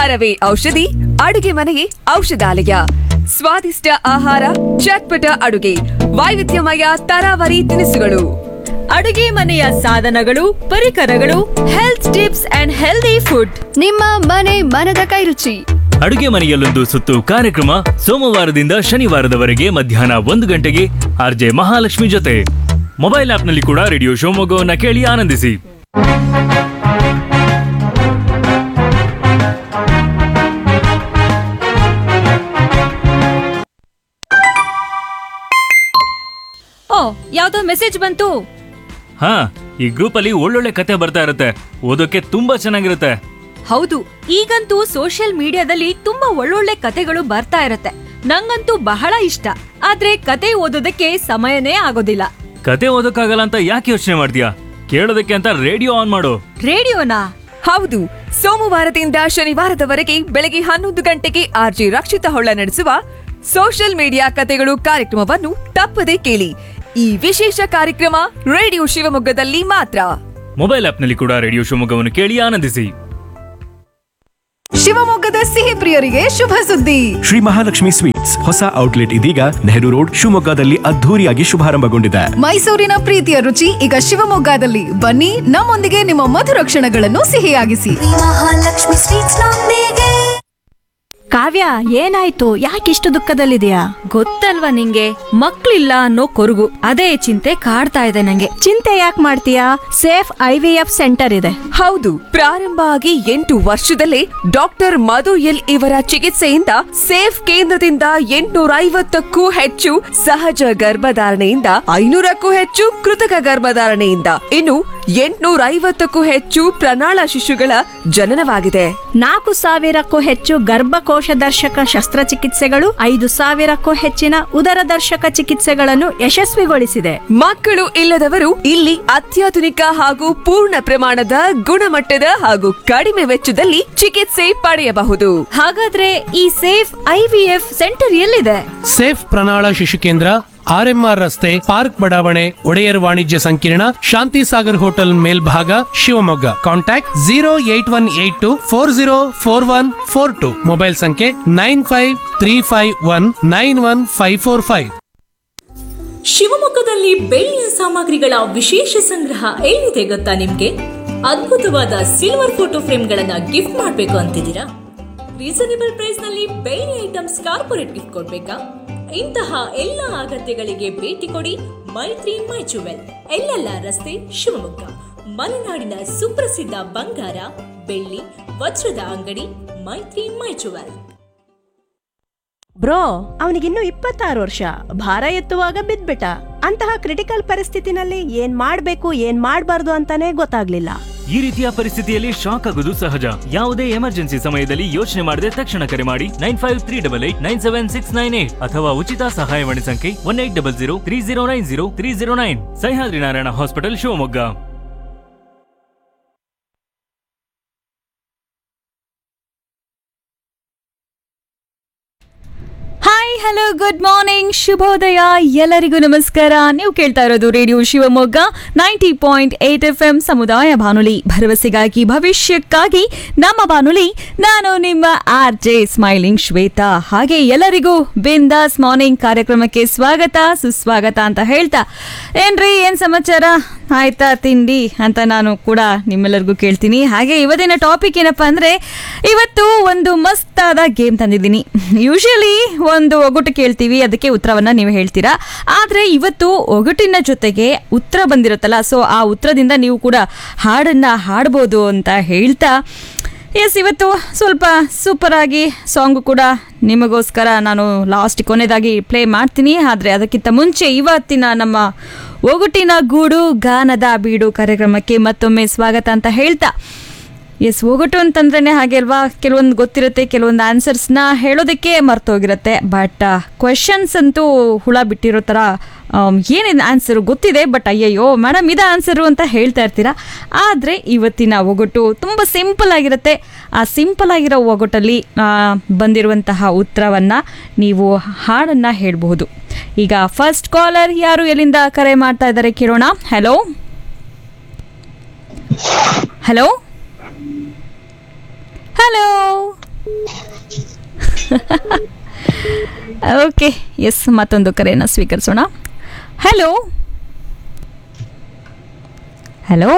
ಆಹಾರವೇ ಔಷಧಿ ಅಡುಗೆ ಮನೆಯೇ ಔಷಧಾಲಯ ಸ್ವಾದಿಷ್ಟ ಆಹಾರ ಚಟ್ಪಟ ಅಡುಗೆ ವೈವಿಧ್ಯಮಯ ತರಾವರಿ ತಿನಿಸುಗಳು ಅಡುಗೆ ಮನೆಯ ಸಾಧನಗಳು ಪರಿಕರಗಳು health tips and healthy food ನಿಮ್ಮ ಮನೆ ಮನದ ಕೈರುಚಿ ಅಡುಗೆ ಮನೆಯಲ್ಲೊಂದು ಸುತ್ತು ಕಾರ್ಯಕ್ರಮ ಸೋಮವಾರದಿಂದ ಶನಿವಾರದವರೆಗೆ ಮಧ್ಯಾಹ್ನ ಒಂದು ಗಂಟೆಗೆ ಆರ್ಜೆ ಮಹಾಲಕ್ಷ್ಮಿ ಜೊತೆ ಮೊಬೈಲ್ ಆಪ್ನಲ್ಲಿ ಕೂಡ ರೇಡಿಯೋ ಶಿವಮೊಗ್ಗವನ್ನ ಕೇಳಿ ಆನಂದಿಸಿ ಓ ಯಾವ್ದೋ ಮೆಸೇಜ್ ಬಂತು ಹಾ ಈ ಗ್ರೂಪ್ ಅಲ್ಲಿ ಒಳ್ಳೊಳ್ಳೆ ಕತೆ ಬರ್ತಾ ಇರುತ್ತೆ ಓದೋಕೆ ತುಂಬಾ ಚೆನ್ನಾಗಿರುತ್ತೆ ಹೌದು ಈಗಂತೂ ಸೋಷಿಯಲ್ ಮೀಡಿಯಾದಲ್ಲಿ ತುಂಬಾ ಒಳ್ಳೊಳ್ಳೆ ಕತೆಗಳು ಬರ್ತಾ ಇರತ್ತೆ ನಂಗಂತೂ ಬಹಳ ಇಷ್ಟ ಆದ್ರೆ ಕತೆ ಓದೋದಕ್ಕೆ ಸಮಯನೇ ಆಗೋದಿಲ್ಲ ಕತೆ ಓದೋಕ್ಕಾಗಲ್ಲ ಅಂತ ಯಾಕೆ ಯೋಚನೆ ಮಾಡ್ತೀಯಾ ಕೇಳೋದಕ್ಕೆ ಅಂತ ರೇಡಿಯೋ ಆನ್ ಮಾಡು ರೇಡಿಯೋನಾ ಹೌದು ಸೋಮವಾರದಿಂದ ಶನಿವಾರದವರೆಗೆ ಬೆಳಗ್ಗೆ ಹನ್ನೊಂದು ಗಂಟೆಗೆ ಆರ್ಜಿ ರಕ್ಷಿತ ಹೊಳ್ಳ ನಡೆಸುವ ಸೋಷಿಯಲ್ ಮೀಡಿಯಾ ಕತೆಗಳು ಕಾರ್ಯಕ್ರಮವನ್ನು ತಪ್ಪದೇ ಕೇಳಿ ಈ ವಿಶೇಷ ಕಾರ್ಯಕ್ರಮ ರೇಡಿಯೋ ಶಿವಮೊಗ್ಗದಲ್ಲಿ ಮಾತ್ರ ಮೊಬೈಲ್ ಆಪ್ನಲ್ಲಿ ಕೂಡ ರೇಡಿಯೋ ಶಿವಮೊಗ್ಗವನ್ನು ಕೇಳಿ ಆನಂದಿಸಿ ಶಿವಮೊಗ್ಗದ ಸಿಹಿ ಪ್ರಿಯರಿಗೆ ಶುಭ ಸುದ್ದಿ ಶ್ರೀ ಮಹಾಲಕ್ಷ್ಮಿ ಸ್ವೀಟ್ಸ್ ಹೊಸ ಔಟ್ಲೆಟ್ ಇದೀಗ ನೆಹರು ರೋಡ್ ಶಿವಮೊಗ್ಗದಲ್ಲಿ ಅದ್ಧೂರಿಯಾಗಿ ಶುಭಾರಂಭಗೊಂಡಿದೆ ಮೈಸೂರಿನ ಪ್ರೀತಿಯ ರುಚಿ ಈಗ ಶಿವಮೊಗ್ಗದಲ್ಲಿ ಬನ್ನಿ ನಮ್ಮೊಂದಿಗೆ ನಿಮ್ಮ ಮಧುರ ಕ್ಷಣಗಳನ್ನು ಸಿಹಿಯಾಗಿಸಿ ಮಹಾಲಕ್ಷ್ಮಿ ಸ್ವೀಟ್ಸ್ ನೊಂದಿಗೆ ಕಾವ್ಯ ಏನಾಯ್ತು ಯಾಕಿಷ್ಟು ದುಃಖದಲ್ಲಿದೆಯಾ ಗೊತ್ತಲ್ವಾ ನಿಂಗೆ ಮಕ್ಳಿಲ್ಲ ಅನ್ನೋ ಕೊರಗು ಅದೇ ಚಿಂತೆ ಕಾಡ್ತಾ ಇದೆ ನಂಗೆ ಚಿಂತೆ ಯಾಕೆ ಮಾಡ್ತೀಯಾ Safe I V F centre ಇದೆ ಹೌದು ಪ್ರಾರಂಭ ಆಗಿ ಎಂಟು ವರ್ಷದಲ್ಲೇ ಡಾಕ್ಟರ್ ಮಧು ಎಲ್ ಇವರ ಚಿಕಿತ್ಸೆಯಿಂದ ಸೇಫ್ ಕೇಂದ್ರದಿಂದ ಎಂಟುನೂರ ಐವತ್ತಕ್ಕೂ ಹೆಚ್ಚು ಸಹಜ ಗರ್ಭಧಾರಣೆಯಿಂದ ಐನೂರಕ್ಕೂ ಹೆಚ್ಚು ಕೃತಕ ಗರ್ಭಧಾರಣೆಯಿಂದ ಇನ್ನು ಎಂಟುನೂರ ಐವತ್ತಕ್ಕೂ ಹೆಚ್ಚು ಪ್ರಣಾಳ ಶಿಶುಗಳ ಜನನವಾಗಿದೆ ನಾಲ್ಕು ಸಾವಿರಕ್ಕೂ ಹೆಚ್ಚು ಗರ್ಭಕೋಶ ದರ್ಶಕ ಶಸ್ತ್ರಚಿಕಿತ್ಸೆಗಳು ಐದು ಸಾವಿರಕ್ಕೂ ಹೆಚ್ಚಿನ ಉದರ ದರ್ಶಕ ಚಿಕಿತ್ಸೆಗಳನ್ನು ಯಶಸ್ವಿಗೊಳಿಸಿದೆ ಮಕ್ಕಳು ಇಲ್ಲದವರು ಇಲ್ಲಿ ಅತ್ಯಾಧುನಿಕ ಹಾಗೂ ಪೂರ್ಣ ಪ್ರಮಾಣದ ಗುಣಮಟ್ಟದ ಹಾಗೂ ಕಡಿಮೆ ವೆಚ್ಚದಲ್ಲಿ ಚಿಕಿತ್ಸೆ ಪಡೆಯಬಹುದು ಹಾಗಾದ್ರೆ ಈ Safe I V F centre ಎಲ್ಲಿದೆ ಸೇಫ್ ಪ್ರಣಾಳ ಶಿಶು ಕೇಂದ್ರ ಆರ್ಎಂಆರ್ ರಸ್ತೆ ಪಾರ್ಕ್ ಬಡಾವಣೆ ಒಡೆಯರ್ ವಾಣಿಜ್ಯ ಸಂಕೀರ್ಣ ಶಾಂತಿ ಸಾಗರ್ ಹೋಟೆಲ್ ಮೇಲ್ಭಾಗ Shivamogga contact zero eight one eight two four zero four one four two mobile ಸಂಖ್ಯೆ nine five three five one nine one five four five ಶಿವಮೊಗ್ಗದಲ್ಲಿ ಬೆಳ್ಳಿಯ ಸಾಮಗ್ರಿಗಳ ವಿಶೇಷ ಸಂಗ್ರಹ ಎಲ್ಲಿದೆ ಗೊತ್ತಾ ನಿಮ್ಗೆ ಅದ್ಭುತವಾದ ಸಿಲ್ವರ್ ಫೋಟೋ ಫ್ರೇಮ್ಗಳನ್ನ ಗಿಫ್ಟ್ ಮಾಡಬೇಕು ಅಂತಿದ್ದೀರಾ ರೀಸನೇಬಲ್ ಪ್ರೈಸ್ ನಲ್ಲಿ ಬೆಳ್ಳಿ ಐಟಮ್ಸ್ ಕಾರ್ಪೊರೇಟ್ ಗಿಫ್ಟ್ ಕೊಡ್ಬೇಕಾ ಇಂತಹ ಎಲ್ಲ ಅಗತ್ಯಗಳಿಗೆ ಭೇಟಿ ಕೊಡಿ ಮೈತ್ರಿ ಮೈ ಜುವೆಲ್ ಎಲ್ಲೆಲ್ಲ ರಸ್ತೆ ಶಿವಮೊಗ್ಗ ಮಲೆನಾಡಿನ ಸುಪ್ರಸಿದ್ಧ ಬಂಗಾರ ಬೆಳ್ಳಿ ವಜ್ರದ ಅಂಗಡಿ ಮೈತ್ರಿ ಮೈ ಜುವೆಲ್ ಬ್ರೋ ಅವನಿಗಿನ್ನು ಇಪ್ಪತ್ತಾರು ವರ್ಷ ಭಾರ ಎತ್ತುವಾಗ ಬಿದ್ಬಿಟ್ಟ ಅಂತಹ ಕ್ರಿಟಿಕಲ್ ಪರಿಸ್ಥಿತಿನಲ್ಲಿ ಏನ್ ಮಾಡ್ಬೇಕು ಏನ್ ಮಾಡ್ಬಾರ್ದು ಅಂತಾನೆ ಗೊತ್ತಾಗ್ಲಿಲ್ಲ ಈ ರೀತಿಯ ಪರಿಸ್ಥಿತಿಯಲ್ಲಿ ಶಾಕ್ ಆಗೋದು ಸಹಜ ಯಾವುದೇ ಎಮರ್ಜೆನ್ಸಿ ಸಮಯದಲ್ಲಿ ಯೋಚನೆ ಮಾಡದೆ ತಕ್ಷಣ ಕರೆ ಮಾಡಿ nine five three double eight nine seven six nine eight ಅಥವಾ ಉಚಿತ ಸಹಾಯವಾಣಿ ಸಂಖ್ಯೆ one eight double zero three zero nine zero three zero nine Sahyadri Narayana hospital Shivamogga hi hello good morning ಶುಭೋದಯ ಎಲ್ಲರಿಗೂ ನಮಸ್ಕಾರ ನೀವು ಕೇಳ್ತಾ ಇರೋದು radio Shivamogga ninety point eight F M ಸಮುದಾಯ ಬಾನುಲಿ ಭರವಸೆಗಾಗಿ ಭವಿಷ್ಯಕ್ಕಾಗಿ ನಮ್ಮ ಬಾನುಲಿ ನಾನು ನಿಮ್ಮ ಆರ್ ಜೆ ಸ್ಮೈಲಿಂಗ್ ಶ್ವೇತಾ ಹಾಗೆ ಎಲ್ಲರಿಗೂ ಬಿಂದಾಸ್ ಮಾರ್ನಿಂಗ್ ಕಾರ್ಯಕ್ರಮಕ್ಕೆ ಸ್ವಾಗತ ಸುಸ್ವಾಗತ ಅಂತ ಹೇಳ್ತಾ ಏನ್ರಿ ಏನ್ ಸಮಾಚಾರ ಆಯ್ತಾ ತಿಂಡಿ ಅಂತ ನಾನು ಕೂಡ ನಿಮ್ಮೆಲ್ಲರಿಗೂ ಕೇಳ್ತೀನಿ ಹಾಗೆ ಇವತ್ತಿನ ಟಾಪಿಕ್ ಏನಪ್ಪಾ ಅಂದ್ರೆ ಇವತ್ತು ಒಂದು ಮಸ್ತಾದ ಗೇಮ್ ತಂದಿದ್ದೀನಿ ಯೂಶಲಿ ಒಂದು ಒಗಟು ಕೇಳ್ತೀವಿ ಅದಕ್ಕೆ ಉತ್ತರವನ್ನ ನೀವು ಹೇಳ್ತೀರಾ ಆದ್ರೆ ಇವತ್ತು ಒಗಟಿನ ಜೊತೆಗೆ ಉತ್ತರ ಬಂದಿರುತ್ತಲ್ಲ ಸೊ ಆ ಉತ್ತರದಿಂದ ನೀವು ಕೂಡ ಹಾಡನ್ನ ಹಾಡ್ಬೋದು ಅಂತ ಹೇಳ್ತಾ ಎಸ್ ಇವತ್ತು ಸ್ವಲ್ಪ ಸೂಪರ್ ಆಗಿ ಸಾಂಗು ಕೂಡ ನಿಮಗೋಸ್ಕರ ನಾನು ಲಾಸ್ಟ್ ಕೊನೆಯದಾಗಿ ಪ್ಲೇ ಮಾಡ್ತೀನಿ ಆದರೆ ಅದಕ್ಕಿಂತ ಮುಂಚೆ ಇವತ್ತಿನ ನಮ್ಮ ಒಗಟಿನ ಗೂಡು ಗಾನದ ಬೀಡು ಕಾರ್ಯಕ್ರಮಕ್ಕೆ ಮತ್ತೊಮ್ಮೆ ಸ್ವಾಗತ ಅಂತ ಹೇಳ್ತಾ ಎಸ್ ಒಗಟು ಅಂತಂದ್ರೇ ಹಾಗೆ ಅಲ್ವಾ ಕೆಲವೊಂದು ಗೊತ್ತಿರುತ್ತೆ ಕೆಲವೊಂದು ಆನ್ಸರ್ಸ್ನ ಹೇಳೋದಕ್ಕೆ ಮರ್ತೋಗಿರುತ್ತೆ ಬಟ್ ಕ್ವೆಶನ್ಸ್ ಅಂತೂ ಹುಳ ಬಿಟ್ಟಿರೋ ಥರ ಏನೇನು ಆನ್ಸರು ಗೊತ್ತಿದೆ ಬಟ್ ಅಯ್ಯಯ್ಯೋ ಮೇಡಮ್ ಇದು ಆನ್ಸರು ಅಂತ ಹೇಳ್ತಾ ಇರ್ತೀರಾ ಆದರೆ ಇವತ್ತಿನ ಒಗಟು ತುಂಬ ಸಿಂಪಲ್ ಆಗಿರುತ್ತೆ ಆ ಸಿಂಪಲ್ ಆಗಿರೋ ಒಗಟಲ್ಲಿ ಆ, ಬಂದಿರುವಂತಹ ಉತ್ತರವನ್ನು ನೀವು ಹಾಡನ್ನು ಹೇಳಬಹುದು ಈಗ ಫಸ್ಟ್ ಕಾಲರ್ ಯಾರು ಎಲ್ಲಿಂದ ಕರೆ ಮಾಡ್ತಾ ಇದ್ದಾರೆ ಕೇಳೋಣ hello hello hello okay yes ಮತ್ತೊಂದು ಕರೆಯನ್ನು ಸ್ವೀಕರಿಸೋಣ hello hello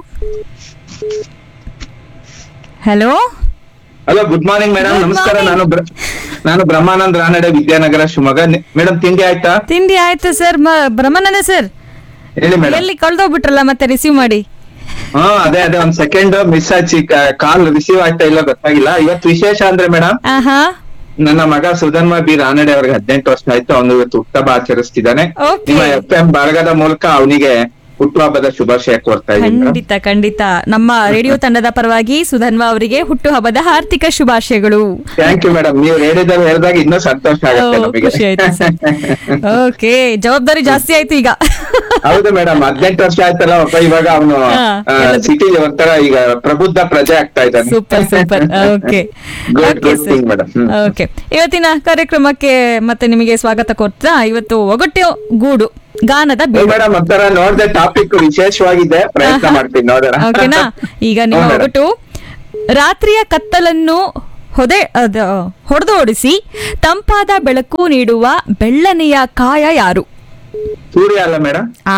hello hello good morning madam Good ನಮಸ್ಕಾರ morning. ನಾನು ಬ್ರ- ನಾನು ಬ್ರಹ್ಮಾನಂದ್ ರಾನಡೆ ವಿದ್ಯಾನಗರ ಶಿವಮೊಗ್ಗ ಮೇಡಮ್ ತಿಂಡಿ ಆಯ್ತಾ ತಿಂಡಿ ಆಯ್ತು ಸರ್ ಬ್ರಹ್ಮನಂದ ಸರ್ ಹೇಳಿ ಮೇಡಮ್ ಎಲ್ಲಿ ಕಳ್ದೋಗ್ಬಿಟ್ರಲ್ಲ ಮತ್ತೆ ರಿಸೀವ್ ಮಾಡಿ ಹಾ ಅದೇ ಅದೇ ಒಂದ್ ಸೆಕೆಂಡ್ ಮಿಸ್ ಆಚಿ ಕಾಲ್ ರಿಸೀವ್ ಆಗ್ತಾ ಇಲ್ಲ ಗೊತ್ತಾಗಿಲ್ಲ ಇವತ್ತು ವಿಶೇಷ ಅಂದ್ರೆ ಮೇಡಮ್ ಆಹಾ ನನ್ನ ಮಗ ಸುಧನ್ಮ ಬಿ ರಾನಡೆ ಅವ್ರಿಗೆ ಹದಿನೆಂಟು ವರ್ಷ ಆಯ್ತು ಅವನು ಇವತ್ತು ಹುಟ್ಟಹಬ್ಬ ಆಚರಿಸ್ತಿದ್ದಾನೆ Okay. ನಿಮ್ಮ ಎಫ್ ಎಂ ಬಳಗದ ಮೂಲಕ ಅವನಿಗೆ ಹುಟ್ಟುಹಬ್ಬದ ಶುಭಾಶಯ ಕೋರ್ತಾ ಇದ್ದೀನಿ ಮೇಡಮ್ ಖಂಡಿತ ಖಂಡಿತ ನಮ್ಮ ರೇಡಿಯೋ ತಂಡದ ಪರವಾಗಿ ಸುಧನ್ವಾ ಅವರಿಗೆ ಹುಟ್ಟುಹಬ್ಬದ ಹಾರ್ದಿಕ ಶುಭಾಶಯಗಳು ಥ್ಯಾಂಕ್ ಯು ಮೇಡಮ್ ನೀವು ರೇಡಿಯೋದಲ್ಲಿ ಹೇಳಿದಾಗ ಇನ್ನೂ ಸಂತೋಷ ಆಗುತ್ತೆ ಓ, ಖುಷಿ ಆಯ್ತು ಸರ್ ಓಕೆ ಜವಾಬ್ದಾರಿ ಜಾಸ್ತಿ ಆಯ್ತು ಈಗ ಹೌದು ಮೇಡಮ್ ಹದಿನೆಂಟು ವರ್ಷ ಆಯ್ತಲ್ಲ ಒಬ್ಬ ಇವಾಗ ಅವನು ಹಾ, ಎಲ್ಲದಕ್ಕೂ- ಸಿಟಿ ಒಂಥರ ಈಗ ಪ್ರಬುದ್ಧ ಪ್ರಜೆ ಆಗ್ತಾ ಇದ್ದಾನೆ super super okay good good thing madam okay ಇವತ್ತಿನ ಕಾರ್ಯಕ್ರಮಕ್ಕೆ ಮತ್ತೆ ನಿಮಗೆ ಸ್ವಾಗತ ಕೋರ್ತಾ ಇವತ್ತು ಒಗಟು ಗೂಡು ಗಾನದ ಬೀಡು ಮೇಡಮ್ ಒಂಥರ ನೋಡ್ದೆ ಟಾಪಿಕ್ ವಿಶೇಷವಾಗಿದೆ ಪ್ರಯತ್ನ ಮಾಡ್ತೀನಿ ನೋಡೋಣ ಓಕೆನಾ ಈಗ ನಿಮ್ಮ ಹ್ಮ್, madam. ಒಗಟು ರಾತ್ರಿಯ ಕತ್ತಲನ್ನು ಹೊದೆ ಅದ ಹೊಡೆದೋಡಿಸಿ ತಂಪಾದ ಬೆಳಕು ನೀಡುವ ಬೆಳ್ಳನೆಯ ಕಾಯ ಯಾರು ಸೂರ್ಯ ಅಲ್ಲ ಮೇಡಮ್ ಆ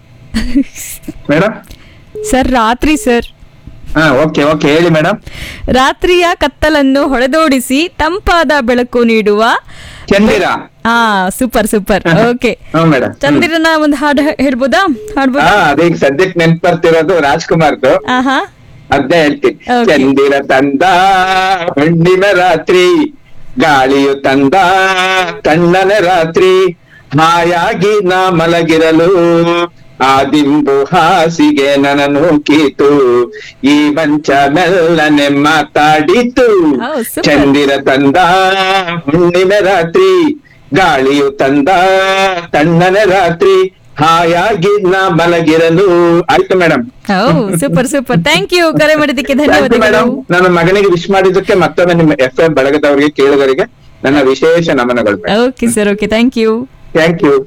ಮೇಡಮ್ ಸರ್ ರಾತ್ರಿ ಸರ್ ಹಾ ಓಕೆ ಓಕೆ ಹೇಳಿ ಮೇಡಮ್ ರಾತ್ರಿಯ ಕತ್ತಲನ್ನು ಹೊಡೆದೋಡಿಸಿ ತಂಪಾದ ಬೆಳಕು ನೀಡುವ ಚಂದಿರ ಆ super super okay hmm madam ಚಂದಿರನ ಒಂದು ಹಾಡು ಹೇ- ಹೇಳ್ಬೋದಾ ಹಾ ಹಾಡ್ಬೋದಾ ಅದೀಗ ಸದ್ಯಕ್ಕೆ ನೆನ್ಪ್ ಬರ್ತಿರೋದು ರಾಜ್ಕುಮಾರ್ದು ಆಹಾ ಅದ್ನೇ ಹೇಳ್ತೀನಿ Okay. ಚಂದಿರ ತಂದ ಹುಣ್ಣಿಮ ರಾತ್ರಿ ಗಾಳಿಯು ತಂದ ತಣ್ಣನ ರಾತ್ರಿ ಹಾಯಾಗಿ ನಾ ಮಲಗಿರಲು ಆ ದಿಂಬು ಹಾಸಿಗೆ ನನ್ನನ್ನು ಕೀತು ಈ ಮಂಚ ಮೆಲ್ಲನೆ ಮಾತಾಡಿತು Oh, super. ಚಂದಿರ ತಂದ ಹುಣ್ಣಿಮ ರಾತ್ರಿ ಗಾಳಿಯು ತಂದ ತಣ್ಣನ ರಾತ್ರಿ ಹಾಯಾಗಿ ನಾ ಮಲಗಿರಲು ಆಯ್ತು ಮೇಡಮ್ ಓ ಸೂಪರ್ ಸೂಪರ್ ಥ್ಯಾಂಕ್ ಯು ಕರೆ ಮಾಡಿದ್ದಕ್ಕೆ ಮೇಡಮ್ ಧನ್ಯವಾದಗಳು ನನ್ನ ಮಗನಿಗೆ ವಿಶ್ ಮಾಡಿದ್ದಕ್ಕೆ ಮತ್ತೊಮ್ಮೆ ನಿಮ್ಮ ಎಫ್ ಎಂ ಬಳಗದವರಿಗೆ ಕೇಳುಗರಿಗೆ ನನ್ನ ವಿಶೇಷ ನಮನಗಳು okay sir okay thank you thank you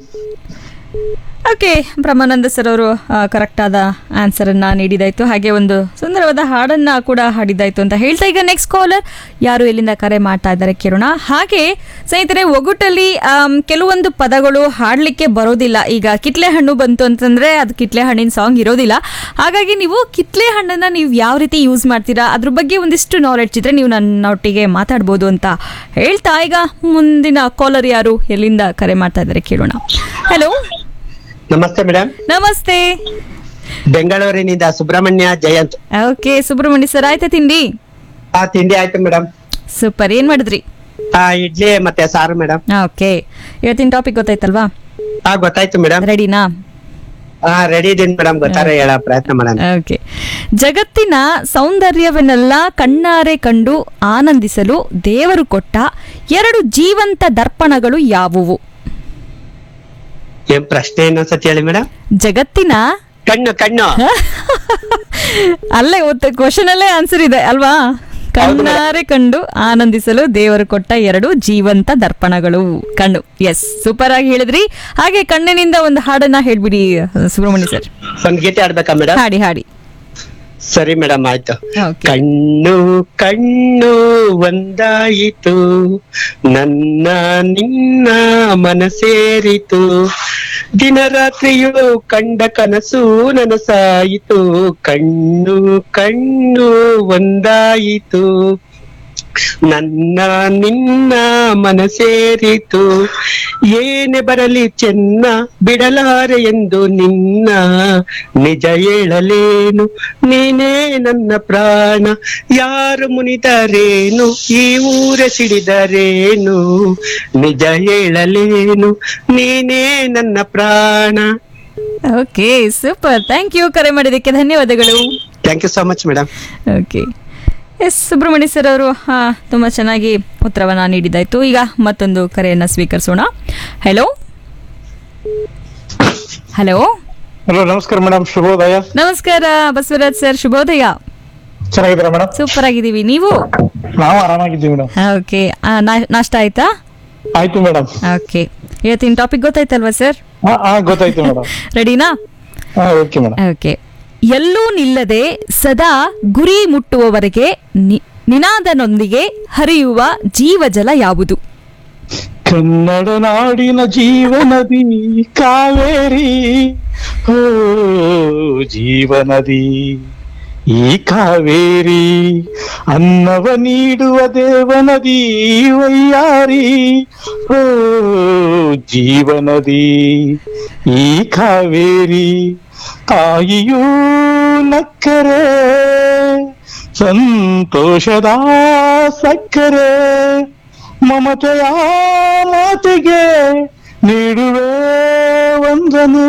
okay Brahmananda sir ಅವರು ಕರೆಕ್ಟ್ ಆದ ಆನ್ಸರ್ ಅನ್ನ ನೀಡಿದಾಯ್ತು ಹಾಗೆ ಒಂದು ಸುಂದರವಾದ ಹಾಡನ್ನ ಕೂಡ ಹಾಡಿದಾಯ್ತು ಅಂತ ಹೇಳ್ತಾ ಈಗ ನೆಕ್ಸ್ಟ್ ಕಾಲರ್ ಯಾರು ಎಲ್ಲಿಂದ ಕರೆ ಮಾಡ್ತಾ ಇದ್ದಾರೆ ಕೇಳೋಣ ಹಾಗೆ ಸ್ನೇಹಿತರೆ ಒಗುಟಲ್ಲಿ ಆಮ್, ಕೆಲವೊಂದು ಪದಗಳು ಹಾಡಲಿಕ್ಕೆ ಬರೋದಿಲ್ಲ ಈಗ ಕಿತ್ಲೆ ಹಣ್ಣು ಬಂತು ಅಂತಂದ್ರೆ ಅದು ಕಿತ್ಲೆ ಹಣ್ಣಿನ ಸಾಂಗ್ ಇರೋದಿಲ್ಲ ಹಾಗಾಗಿ ನೀವು ಕಿತ್ಲೆ ಹಣ್ಣನ್ನ ನೀವು ಯಾವ ರೀತಿ ಯೂಸ್ ಮಾಡ್ತೀರಾ ಅದ್ರ ಬಗ್ಗೆ ಒಂದಿಷ್ಟು ನಾಲೆಡ್ಜ್ ಇದ್ರೆ ನೀವು ನನ್ನೊಟ್ಟಿಗೆ ಮಾತಾಡ್ಬೋದು ಅಂತ ಹೇಳ್ತಾ ಈಗ ಮುಂದಿನ ಕಾಲರ್ ಯಾರು ಎಲ್ಲಿಂದ ಕರೆ ಮಾಡ್ತಾ ಇದ್ದಾರೆ ಕೇಳೋಣ ಹಲೋ ನಮಸ್ತೆ ಮೇಡಮ್ ನಮಸ್ತೆ ಬೆಂಗಳೂರಿನಿಂದ ಸುಬ್ರಹ್ಮಣ್ಯ ಜಯಂತ್ ಓಕೆ ಸುಬ್ರಹ್ಮಣ್ಯ ಸರ್ ಆಯ್ತಾ ತಿಂಡಿ ಆ ತಿಂಡಿ ಆಯ್ತು ಮೇಡಮ್ ಸೂಪರ್ ಏನ್ ಮಾಡಿದ್ರಿ ಆ ಇಡ್ಲಿ ಮತ್ತೆ ಸಾರು ಮೇಡಮ್ ಓಕೆ ಇವತ್ತಿನ ಟಾಪಿಕ್ ಗೊತ್ತಾಯ್ತಲ್ವಾ ಆ ಗೊತ್ತಾಯ್ತು ಮೇಡಮ್ ರೆಡಿನಾ ಹಾ ರೆಡಿ ಇದೀನಿ ಮೇಡಮ್ ಗೊತ್ತಾರೆ ಹೇಳ ಪ್ರಯತ್ನ ಮಾಡೋಣ ಓಕೆ ಜಗತ್ತಿನ ಸೌಂದರ್ಯವನ್ನೆಲ್ಲ ಕಣ್ಣಾರೆ ಕಂಡು ಆನಂದಿಸಲು ದೇವರು ಕೊಟ್ಟ ಎರಡು ಜೀವಂತ ದರ್ಪಣಗಳು ಯಾವುವು ಏನ್ ಪ್ರಶ್ನೆ ಇನ್ನೊಂದ್ಸತಿ ಹೇಳಿ ಮೇಡಮ್ ಜಗತ್ತಿನ ಕಣ್ಣು ಕಣ್ಣು ಅಲ್ಲೇ ಕ್ವಶನ್ ಅಲ್ಲೇ ಆನ್ಸರ್ ಇದೆ ಅಲ್ವಾ ಕಣ್ಣಾರೆ ಕಂಡು ಆನಂದಿಸಲು ದೇವರು ಕೊಟ್ಟ ಎರಡು ಜೀವಂತ ದರ್ಪಣಗಳು ಕಣ್ಣು ಎಸ್ ಸೂಪರ್ ಆಗಿ ಹೇಳಿದ್ರಿ ಹಾಗೆ ಕಣ್ಣಿನಿಂದ ಒಂದು ಹಾಡನ್ನ ಹೇಳ್ಬಿಡಿ ಸುಬ್ರಹ್ಮಣ್ಯ ಸರ್ ಒಂದ್ ಗೀತೆ ಆಡ್ಬೇಕಾ ಮೇಡಮ್ ಹಾಡಿ ಹಾಡಿ ಸರಿ ಮೇಡಮ್ ಆಯ್ತು Okay. ಕಣ್ಣು ಕಣ್ಣು ಒಂದಾಯಿತು ನನ್ನ ನಿನ್ನ ಮನಸೇರಿತು ದಿನ ರಾತ್ರಿಯು ಕಂಡ ಕನಸು ನನಸಾಯಿತು ಕಣ್ಣು ಕಣ್ಣು ಒಂದಾಯಿತು ನನ್ನ ನಿನ್ನ ಮನಸೇರಿತು ಏನೇ ಬರಲಿ ಚೆನ್ನ ಬಿಡಲಾರೆ ಎಂದು ನಿನ್ನ ನಿಜ ಹೇಳಲೇನು ನೀನೇ ನನ್ನ ಪ್ರಾಣ ಯಾರು ಮುನಿದರೇನು ಈ ಊರ ಸಿಡಿದರೇನು ನಿಜ ಹೇಳಲೇನು ನೀನೇ ನನ್ನ ಪ್ರಾಣ ಓಕೆ ಸೂಪರ್ ಥ್ಯಾಂಕ್ ಯು ಕರೆ ಮಾಡಿದ್ದಕ್ಕೆ ಧನ್ಯವಾದಗಳು thank you so much madam okay yes Subrahmanya sir ಅವರು ತುಂಬ ಚೆನ್ನಾಗಿ ಉತ್ತರವನ್ನು ನೀಡಿದ್ದಾಯ್ತು ಈಗ ಮತ್ತೊಂದು ಕರೆಯನ್ನು ಸ್ವೀಕರಿಸೋಣ ಹಲೋ ಹಲೋ ಹಲೋ ನಮಸ್ಕಾರ ಮೇಡಮ್ ಶುಭೋದಯ ನಮಸ್ಕಾರ ಬಸವರಾಜ್ ಸರ್ ಶುಭೋದಯ ಚೆನ್ನಾಗಿದ್ದೀರಾ ಮೇಡಮ್ ಸೂಪರ್ ಆಗಿದ್ದೀವಿ ನೀವು ನಾವು ಆರಾಮಾಗಿದ್ದೀವಿ ಮೇಡಮ್ ಓಕೆ ನಾಷ್ಟ ಆಯ್ತಾ ಆಯ್ತು ಮೇಡಮ್ ಓಕೆ ಇವತ್ತಿನ ಟಾಪಿಕ್ ಗೊತ್ತಾಯ್ತಲ್ವಾ ಸರ್ ಹಾ ಹಾ ಗೊತ್ತಾಯ್ತು ಮೇಡಮ್ ರೆಡಿನಾ ಹಾ ಓಕೆ ಮೇಡಮ್ ಓಕೆ ಎಲ್ಲೂ ನಿಲ್ಲದೆ ಸದಾ ಗುರಿ ಮುಟ್ಟುವವರೆಗೆ ನಿ- ನಿನಾದನೊಂದಿಗೆ ಹರಿಯುವ ಜೀವಜಲ ಯಾವುದು ಕನ್ನಡ ನಾಡಿನ ಜೀವನದಿ ಕಾವೇರಿ ಓ ಜೀವನದಿ ಈ ಕಾವೇರಿ ಅನ್ನವ ನೀಡುವ ದೇವನದಿ ವೈಯಾರಿ ಓ ಜೀವನದಿ ಈ ಕಾವೇರಿ ತಾಯಿಯೂ ನಕ್ಕರೆ ಸಂತೋಷದ ಸಕ್ಕರೆ ಮಮತೆಯ ಮಾತಿಗೆ ನೀಡುವೆ ವಂದನೆ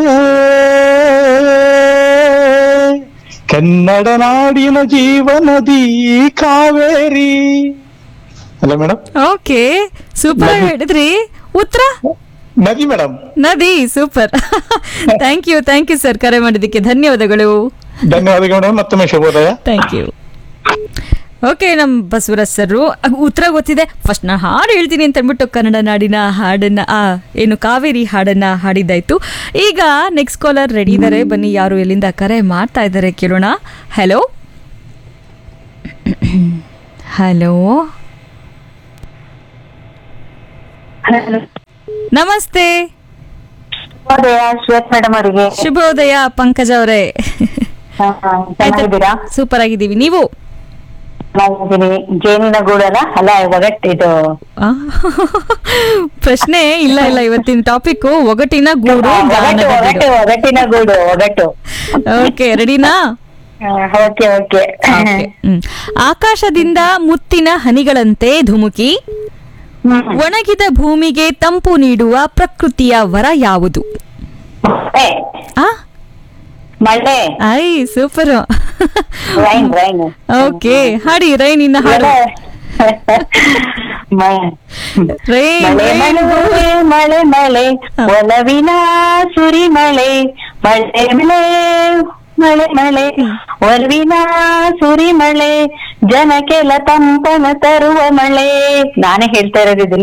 ಕನ್ನಡ ನಾಡಿನ ಜೀವನದಿ ಕಾವೇರಿ ಅಲ್ಲ ಮೇಡಮ್ ಓಕೆ ಸೂಪರ್ ಹೇಳಿದ್ರಿ ಉತ್ತರ ನದಿ ಮೇಡಮ್ ನದಿ super thank you thank you sir ಕರೆ ಮಾಡಿದ್ದಕ್ಕೆ ಧನ್ಯವಾದಗಳು ಧನ್ಯವಾದಗಳು ಮೇಡಮ್ ಮತ್ತೊಮ್ಮೆ ಶುಭೋದಯ ಥ್ಯಾಂಕ್ ಯು ಓಕೆ ನಮ್ಮ ಬಸವರಾಜ್ ಸರ್ ಉತ್ತರ ಗೊತ್ತಿದೆ ಫಸ್ಟ್ ನಾ ಹಾಡು ಹೇಳ್ತೀನಿ ಅಂತ ಅಂದ್ಬಿಟ್ಟು ಕನ್ನಡ ನಾಡಿನ ಹಾಡನ್ನ ಆ ಏನು ಕಾವೇರಿ ಹಾಡನ್ನ ಹಾಡಿದ್ದಾಯ್ತು ಈಗ ನೆಕ್ಸ್ಟ್ ಕಾಲರ್ ರೆಡಿ ಇದ್ದಾರೆ ಬನ್ನಿ ಯಾರು ಎಲ್ಲಿಂದ ಕರೆ ಮಾಡ್ತಾ ಇದ್ದಾರೆ ಕೇಳೋಣ ಹಲೋ ಹಲೋ ನಮಸ್ತೆ ಶ್ವೇತ್ ಮೇಡಮ್ ಅವರಿಗೆ ಶುಭೋದಯ ಪಂಕಜ್ ಅವರೇ ಚೆನ್ನಾಗಿದ್ದೀರಾ ಸೂಪರ್ ಆಗಿದ್ದೀವಿ ನೀವು ಚೆನ್ನಾಗಿದ್ದೀನಿ ಜೇನಿನ ಗೂಡಲ್ಲ ಅಲ್ಲ ಒಗಟ್ ಇದು ಆ, ಪ್ರಶ್ನೆ ಇಲ್ಲ ಇಲ್ಲ ಇವತ್ತಿನ ಟಾಪಿಕ್ ಒಗಟಿನ ಗೂಡು ಒಗಟು ಒಗಟು ಒಗಟಿನ ಗೂಡು ಒಗಟು ಓಕೆ ರೆಡಿನಾ ಓಕೆ ಓಕೆ ಆಕಾಶದಿಂದ ಮುತ್ತಿನ ಹನಿಗಳಂತೆ ಧುಮುಕಿ ಒಣಗಿದ ಭೂಮಿಗೆ ತಂಪು ನೀಡುವ ಪ್ರಕೃತಿಯ ವರ ಯಾವುದು ಆ ಮಳೆ ಐ ಸೂಪರ್ ರೈನ್ ರೈನ್ ಓಕೆ ಹಾಡಿ ರೈನ್ ಇನ್ನ ಹಾಡು ರೈನ್ ಮಳೆ ಮಳೆ ಮಳೆ ಮಳೆ ಒಲವಿನ ಸುರಿ ಮಳೆ ಮಳೆ ಮಳೆ ಮಳೆ ಮಳೆ ಒಲವಿನ ಸುರಿ ಮಳೆ ಜನಕ್ಕೆಲ್ಲ ತಂಪನ ತರುವ ಮಳೆ ನಾನೇ ಹೇಳ್ತಾ ಇರೋದು ಇದನ್ನ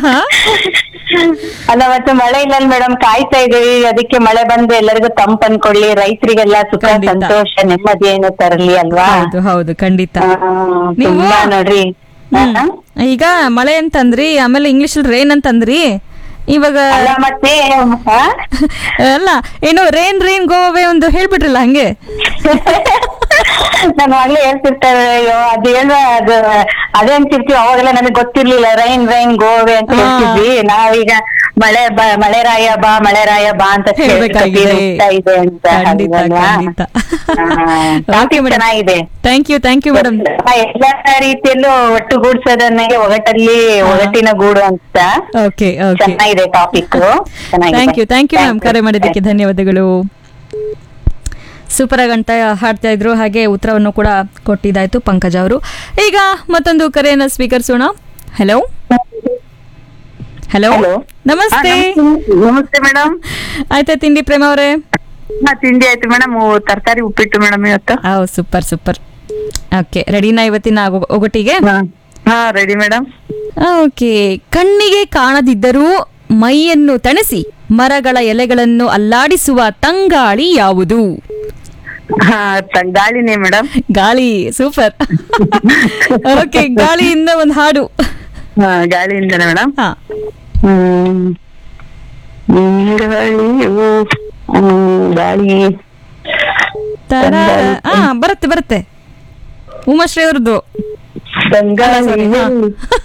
ಅಲ್ಲ ಮತ್ತೆ ಮಳೆ ಇಲ್ಲ ಮೇಡಮ್ ಕಾಯ್ತಾ ಇದೀವಿ ಅದಕ್ಕೆ ಮಳೆ ಬಂದು ಎಲ್ಲರಿಗೂ ತಂಪ್ ಅನ್ಕೊಳ್ಳಿ ರೈತರಿಗೆಲ್ಲ ಸುಖ ಸಂತೋಷ ನೆಮ್ಮದಿಯನ್ನು ತರಲಿ ಅಲ್ವಾ ಹೌದು ಹೌದು ಖಂಡಿತ ನೀವು ತುಂಬಾ ನೋಡ್ರಿ ಹ್ಮ್. ಈಗ ಮಳೆ ಅಂತಂದ್ರಿ ಆಮೇಲೆ ಇಂಗ್ಲಿಷ್ ರೇನ್ ಅಂತಂದ್ರಿ ಇವಾಗ ಅಲ್ಲ ಮತ್ತೆ ಅಲ್ಲ ಏನು ರೇನ್ ರೇನ್ ಗೋವೆ ಒಂದು ಹೇಳ್ಬಿಟ್ರಲ್ಲ ಹಂಗೆ ನಾನು ಆಗ್ಲೇ ಹೇಳ್ತಿರ್ತಾರೆ ಅಯ್ಯೋ ಅದು ಹೇಳುವ ಅದು ಅದೇ ಅಂತಿರ್ತೀವಿ ಅವಾಗೆಲ್ಲ ನನಗೆ ಗೊತ್ತಿರ್ಲಿಲ್ಲ ರೈನ್ ರೈನ್ ಗೋವೆ ಅಂತ ಹೇಳ್ತಿದ್ವಿ ನಾವೀಗ ಮಳೆ ಬಾ ಮಳೆ ರಾಯ ಬಾ ಮಳೆ ರಾಯ ಬಾ ಅಂತ ಹೇಳ್ಬೇಕಾಗಿದೆ. ಹೋಗ್ತಾ ಇದೆ ಅಂತ ಖಂಡಿತ ಅಲ್ವಾ? ಖಂಡಿತ ಹಾ, topic ಚೆನ್ನಾಗಿದೆ thank you thank you madam ಎಲ್ಲಾ ರೀತಿಯಲ್ಲೂ ಒಟ್ಟುಗೂಡ್ಸೋದನ್ನೇ ಒಗಟಲ್ಲಿ ಒಗಟಿನ ಗೂಡು ಅಂತ ಓಕೆ ಓಕೆ ಚೆನ್ನಾಗಿದೆ topic thank you thank you ma'am ಕರೆ ಮಾಡಿದ್ದಕ್ಕೆ ಧನ್ಯವಾದಗಳು ಸೂಪರ್ ಆಗಿ ಅಂತ ಹಾಡ್ತಾ ಇದ್ರು ಹಾಗೆ ಉತ್ತರವನ್ನು ಕೂಡ ಕೊಟ್ಟಿದ್ದಾಯ್ತು ಪಂಕಜ್ ಅವರು ಈಗ ಮತ್ತೊಂದು ಕರೆಯನ್ನ ಸ್ವೀಕರಿಸೋಣ ಹಲೋ ಹಲೋ ನಮಸ್ತೆ ನಮಸ್ತೆ ಮೇಡಮ್ ಆಯ್ತಾ ತಿಂಡಿ ಪ್ರೇಮ ಅವರೇ ತಿಂಡಿ ಆಯ್ತು ಮೇಡಮ್ ತರಕಾರಿ ಉಪ್ಪಿಟ್ಟು ಮೇಡಮ್ ಇವತ್ತು ಹೌ ಸೂಪರ್ ಸೂಪರ್ ಓಕೆ ರೆಡಿನಾ ಇವತ್ತಿನ ಒಗ- ಒಗಟಿಗೆ ಹಾ ರೆಡಿ ಮೇಡಮ್ ಓಕೆ ಕಣ್ಣಿಗೆ ಕಾಣದಿದ್ದರೂ ಮೈಯನ್ನು ತಣಿಸಿ ಮರಗಳ ಎಲೆಗಳನ್ನು ಅಲ್ಲಾಡಿಸುವ ತಂಗಾಳಿ ಯಾವುದು ಹಾ ತ- ಗಾಳಿನೇ ಮೇಡಮ್ ಗಾಳಿ ಸೂಪರ್ ಓಕೆ ಗಾಳಿಯಿಂದ ಒಂದು ಹಾಡು ಹಾ ಗಾಳಿಯಿಂದನೇ ಮೇಡಮ್ ಹಾ ಹ್ಮ್ ಹ್ಮ್, ಗಾಳಿಯು ಹ್ಮ್, ಗಾಳಿ ತರ ಹಾ ಬರುತ್ತೆ ಬರುತ್ತೆ ಉಮಾಶ್ರೀ ಅವ್ರದ್ದು ತಂಗಾಳಿ ಅಲ್ಲ, sorry, ಹಾ.